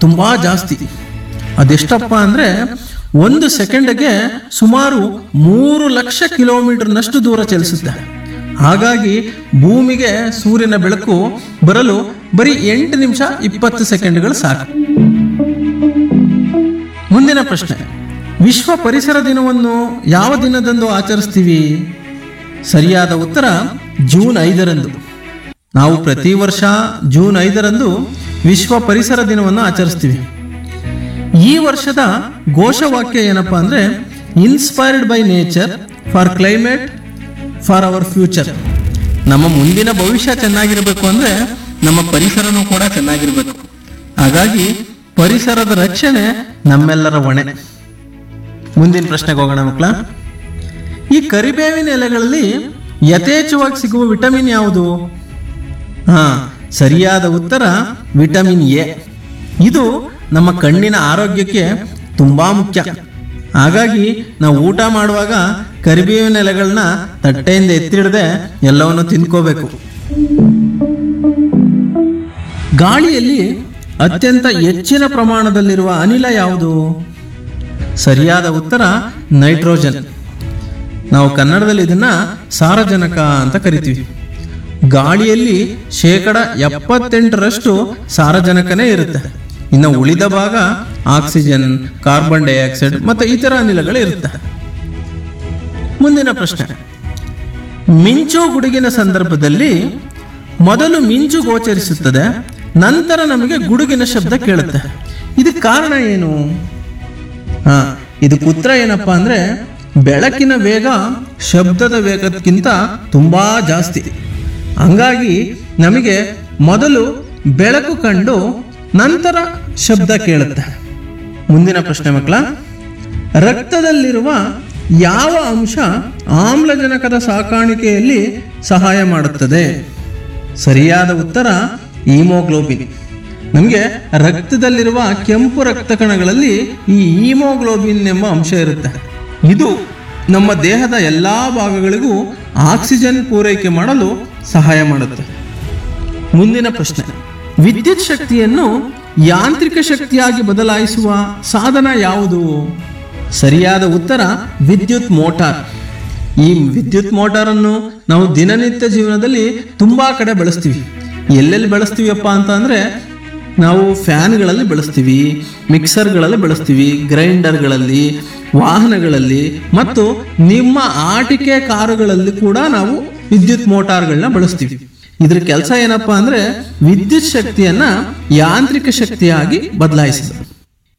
ತುಂಬ ಜಾಸ್ತಿ ಅದೆಷ್ಟಪ್ಪ ಅಂದರೆ ಒಂದು ಸೆಕೆಂಡ್ಗೆ ಸುಮಾರು ಮೂರು ಲಕ್ಷ ಕಿಲೋಮೀಟರ್ನಷ್ಟು ದೂರ ಚಲಿಸುತ್ತೆ ಹಾಗಾಗಿ ಭೂಮಿಗೆ ಸೂರ್ಯನ ಬೆಳಕು ಬರಲು ಬರೀ ಎಂಟು ನಿಮಿಷ ಇಪ್ಪತ್ತು ಸೆಕೆಂಡ್ಗಳು ಸಾಕು ಮುಂದಿನ ಪ್ರಶ್ನೆ ವಿಶ್ವ ಪರಿಸರ ದಿನವನ್ನು ಯಾವ ದಿನದಂದು ಆಚರಿಸ್ತೀವಿ ಸರಿಯಾದ ಉತ್ತರ ಜೂನ್ ಐದರಂದು ನಾವು ಪ್ರತಿ ವರ್ಷ ಜೂನ್ ಐದರಂದು ವಿಶ್ವ ಪರಿಸರ ದಿನವನ್ನು ಆಚರಿಸ್ತೀವಿ ಈ ವರ್ಷದ ಘೋಷವಾಕ್ಯ ಏನಪ್ಪಾ ಅಂದ್ರೆ inspired by nature for climate for our future ನಮ್ಮ ಮುಂದಿನ ಭವಿಷ್ಯ ಚೆನ್ನಾಗಿರಬೇಕು ಅಂದ್ರೆ ನಮ್ಮ ಪರಿಸರನೂ ಕೂಡ ಚೆನ್ನಾಗಿರ್ಬೇಕು ಹಾಗಾಗಿ ಪರಿಸರದ ರಕ್ಷಣೆ ನಮ್ಮೆಲ್ಲರ ಹೊಣೆ ಮುಂದಿನ ಪ್ರಶ್ನೆಗೆ ಹೋಗೋಣ ಮಕ್ಕಳ ಈ ಕರಿಬೇವಿನ ಎಲೆಗಳಲ್ಲಿ ಯಥೇಚ್ಛವಾಗಿ ಸಿಗುವ ವಿಟಮಿನ್ ಯಾವುದು ಹಾ ಸರಿಯಾದ ಉತ್ತರ ವಿಟಮಿನ್ ಎ ಇದು ನಮ್ಮ ಕಣ್ಣಿನ ಆರೋಗ್ಯಕ್ಕೆ ತುಂಬಾ ಮುಖ್ಯ ಹಾಗಾಗಿ ನಾವು ಊಟ ಮಾಡುವಾಗ ಕರಿಬೇವಿನ ಎಲೆಗಳನ್ನ ತಟ್ಟೆಯಿಂದ ಎತ್ತಿಡದೆ ಎಲ್ಲವನ್ನು ತಿನ್ಕೋಬೇಕು ಗಾಳಿಯಲ್ಲಿ ಅತ್ಯಂತ ಹೆಚ್ಚಿನ ಪ್ರಮಾಣದಲ್ಲಿರುವ ಅನಿಲ ಯಾವುದು ಸರಿಯಾದ ಉತ್ತರ ನೈಟ್ರೋಜನ್ ನಾವು ಕನ್ನಡದಲ್ಲಿ ಇದನ್ನ ಸಾರಜನಕ ಅಂತ ಕರಿತೀವಿ ಗಾಳಿಯಲ್ಲಿ ಶೇಕಡ ಎಪ್ಪತ್ತೆಂಟರಷ್ಟು ಸಾರಜನಕನೇ ಇರುತ್ತೆ ಇನ್ನು ಉಳಿದ ಭಾಗ ಆಕ್ಸಿಜನ್ ಕಾರ್ಬನ್ ಡೈಆಕ್ಸೈಡ್ ಮತ್ತು ಇತರ ಅನಿಲಗಳು ಇರುತ್ತೆ ಮುಂದಿನ ಪ್ರಶ್ನೆ ಮಿಂಚು ಗುಡುಗಿನ ಸಂದರ್ಭದಲ್ಲಿ ಮೊದಲು ಮಿಂಚು ಗೋಚರಿಸುತ್ತದೆ ನಂತರ ನಮಗೆ ಗುಡುಗಿನ ಶಬ್ದ ಕೇಳುತ್ತೆ ಇದಕ್ಕೆ ಕಾರಣ ಏನು ಹಾ ಇದಕ್ಕೆ ಉತ್ತರ ಏನಪ್ಪಾ ಅಂದ್ರೆ ಬೆಳಕಿನ ವೇಗ ಶಬ್ದದ ವೇಗಕ್ಕಿಂತ ತುಂಬಾ ಜಾಸ್ತಿ ಹಂಗಾಗಿ ನಮಗೆ ಮೊದಲು ಬೆಳಕು ಕಂಡು ನಂತರ ಶಬ್ದ ಕೇಳುತ್ತೆ ಮುಂದಿನ ಪ್ರಶ್ನೆ ಮಕ್ಕಳ ರಕ್ತದಲ್ಲಿರುವ ಯಾವ ಅಂಶ ಆಮ್ಲಜನಕದ ಸಾಕಾಣಿಕೆಯಲ್ಲಿ ಸಹಾಯ ಮಾಡುತ್ತದೆ ಸರಿಯಾದ ಉತ್ತರ ಈಮೋಗ್ಲೋಬಿನ್ ನಮಗೆ ರಕ್ತದಲ್ಲಿರುವ ಕೆಂಪು ರಕ್ತ ಕಣಗಳಲ್ಲಿ ಈ ಈಮೋಗ್ಲೋಬಿನ್ ಎಂಬ ಅಂಶ ಇರುತ್ತೆ ಇದು ನಮ್ಮ ದೇಹದ ಎಲ್ಲ ಭಾಗಗಳಿಗೂ ಆಕ್ಸಿಜನ್ ಪೂರೈಕೆ ಮಾಡಲು ಸಹಾಯ ಮಾಡುತ್ತೆ ಮುಂದಿನ ಪ್ರಶ್ನೆ ವಿದ್ಯುತ್ ಶಕ್ತಿಯನ್ನು ಯಾಂತ್ರಿಕ ಶಕ್ತಿಯಾಗಿ ಬದಲಾಯಿಸುವ ಸಾಧನ ಯಾವುದು ಸರಿಯಾದ ಉತ್ತರ ವಿದ್ಯುತ್ ಮೋಟಾರ್ ಈ ವಿದ್ಯುತ್ ಮೋಟಾರನ್ನು ನಾವು ದಿನನಿತ್ಯ ಜೀವನದಲ್ಲಿ ತುಂಬಾ ಕಡೆ ಬಳಸ್ತೀವಿ ಎಲ್ಲೆಲ್ಲಿ ಬಳಸ್ತೀವಪ್ಪ ಅಂತ ಅಂದ್ರೆ ನಾವು ಫ್ಯಾನ್ಗಳಲ್ಲಿ ಬಳಸ್ತೀವಿ ಮಿಕ್ಸರ್ಗಳಲ್ಲಿ ಬಳಸ್ತೀವಿ ಗ್ರೈಂಡರ್ಗಳಲ್ಲಿ ವಾಹನಗಳಲ್ಲಿ ಮತ್ತು ನಿಮ್ಮ ಆಟಿಕೆ ಕಾರುಗಳಲ್ಲಿ ಕೂಡ ನಾವು ವಿದ್ಯುತ್ ಮೋಟಾರ್ಗಳನ್ನ ಬಳಸ್ತೀವಿ ಇದ್ರ ಕೆಲಸ ಏನಪ್ಪಾ ಅಂದ್ರೆ ವಿದ್ಯುತ್ ಶಕ್ತಿಯನ್ನ ಯಾಂತ್ರಿಕ ಶಕ್ತಿಯಾಗಿ ಬದಲಾಯಿಸೋದು